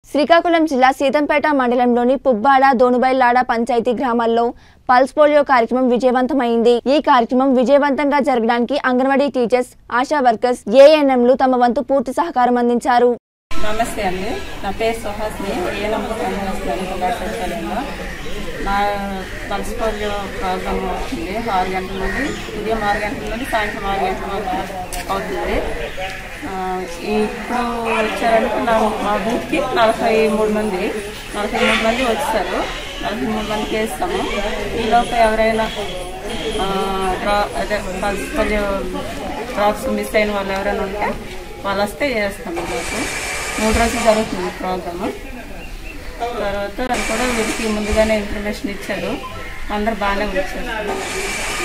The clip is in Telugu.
శ్రీకాకుళం జిల్లా సీతంపేట మండలంలోని పుబ్బాడ దోనుబైలాడ పంచాయతీ గ్రామాల్లో పల్స్ పోలియో కార్యక్రమం విజయవంతమైంది ఈ కార్యక్రమం విజయవంతంగా జరగడానికి అంగన్వాడీ టీచర్స్ ఆశా వర్కర్స్ ఏఎన్ఎంలు తమ వంతు పూర్తి సహకారం అందించారు నమస్తే అండి నా పేరు సుహాస్ని ఏ నంబర్ పనిచేస్తాను సచివాలయంలో నా పల్స్ పోలియో ప్రోగ్రామ్ అవుతుంది ఆరు గంటల నుండి ఉదయం ఆరు గంటల నుండి సాయంత్రం ఆరు గంటల వరకు అవుతుంది ఆ, ఇప్పుడు వచ్చారంటే నా మా బూత్కి నలభై మూడు మంది నలభై మూడు మంది వచ్చారు నలభై మూడు మందికి వేస్తాము ఈలోపు ఎవరైనా ఆ, డ్రా అదే పల్స్ పోలియో డ్రాప్స్ మిస్ అయిన వాళ్ళు ఎవరైనా ఉంటే వాళ్ళు వస్తే చేస్తాము మాకు మూడు రోజులు జరుగుతుంది ప్రోగ్రాము తర్వాత కూడా వీరికి ముందుగానే ఇన్ఫర్మేషన్ ఇచ్చారు అందరు బాగానే వచ్చారు